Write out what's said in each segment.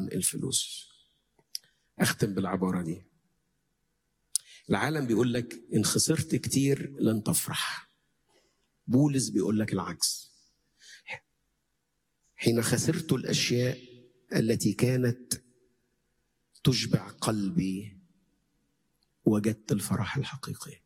الفلوس اختم بالعباره دي العالم بيقول لك ان خسرت كتير لن تفرح بولس بيقول لك العكس حين خسرت الاشياء التي كانت تشبع قلبي وجدت الفرح الحقيقي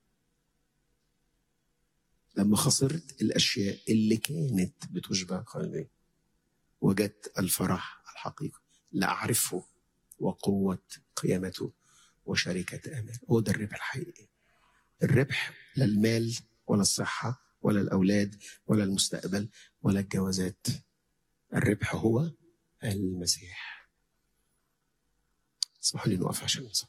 لما خسرت الاشياء اللي كانت بتشبع قلبي وجدت الفرح الحقيقي لاعرفه وقوه قيامته وشركه امان هو ده الربح الحقيقي الربح لا المال ولا الصحه ولا الاولاد ولا المستقبل ولا الجوازات الربح هو المسيح اسمحوا لي نقف عشان نصلي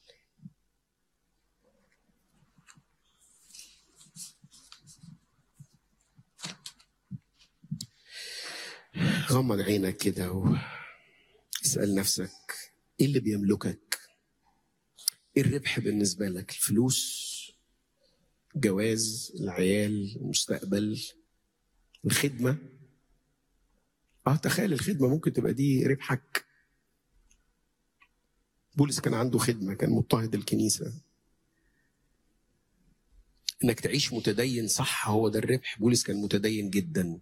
غمض عينك كده واسأل نفسك ايه اللي بيملكك ايه الربح بالنسبة لك الفلوس جواز العيال المستقبل الخدمة اه تخيل الخدمة ممكن تبقى دي ربحك بولس كان عنده خدمة كان مضطهد الكنيسة انك تعيش متدين صح هو ده الربح بولس كان متدين جدا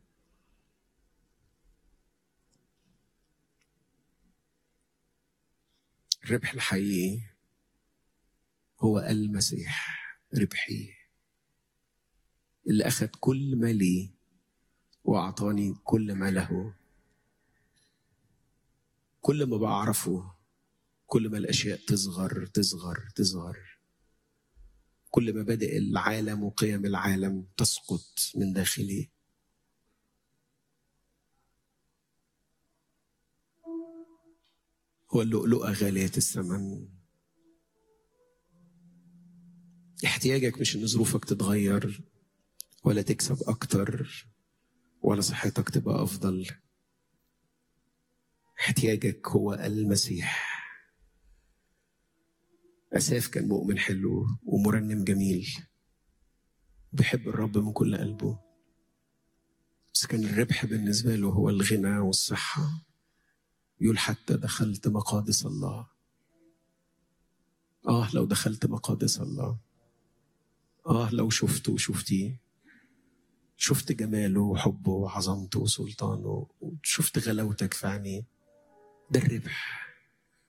الربح الحقيقي هو المسيح ربحي اللي أخذ كل ما لي وأعطاني كل ما له كل ما بعرفه كل ما الأشياء تصغر تصغر تصغر كل ما بدأ العالم وقيم العالم تسقط من داخلي هو اللؤلؤة غالية الثمن احتياجك مش ان ظروفك تتغير ولا تكسب اكتر ولا صحتك تبقى افضل احتياجك هو المسيح أساف كان مؤمن حلو ومرنم جميل بيحب الرب من كل قلبه بس كان الربح بالنسبة له هو الغنى والصحة يقول حتى دخلت مقادس الله آه لو دخلت مقادس الله آه لو شفته وشفتيه شفت جماله وحبه وعظمته وسلطانه وشفت غلاوتك في عينيه ده الربح